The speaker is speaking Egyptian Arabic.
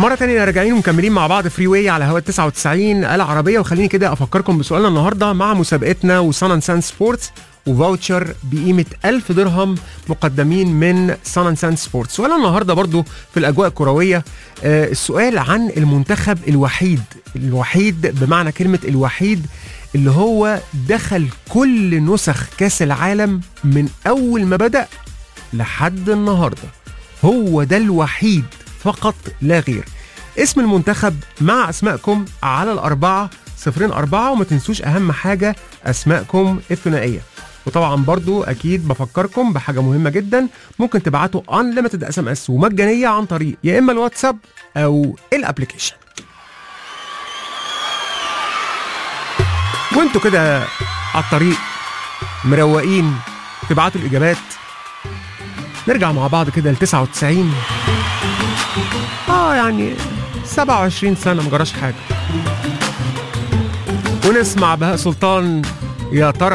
مرة تانية راجعين ومكملين مع بعض فري واي على هوا 99 العربية وخليني كده أفكركم بسؤالنا النهاردة مع مسابقتنا وسان اند سان سبورتس وفاوتشر بقيمة 1000 درهم مقدمين من سان اند سان سبورتس سؤالنا النهاردة برضو في الأجواء الكروية آه السؤال عن المنتخب الوحيد الوحيد بمعنى كلمة الوحيد اللي هو دخل كل نسخ كاس العالم من أول ما بدأ لحد النهارده هو ده الوحيد فقط لا غير اسم المنتخب مع اسمائكم على الاربعه صفرين اربعه وما تنسوش اهم حاجه اسمائكم الثنائيه وطبعا برضو اكيد بفكركم بحاجه مهمه جدا ممكن تبعتوا انليمتد اس ام اس ومجانيه عن طريق يا اما الواتساب او الابلكيشن وانتوا كده على الطريق مروقين تبعتوا الاجابات نرجع مع بعض كده ل 99 اه يعني 27 سنة مجراش حاجة ونسمع بهاء سلطان يا ترى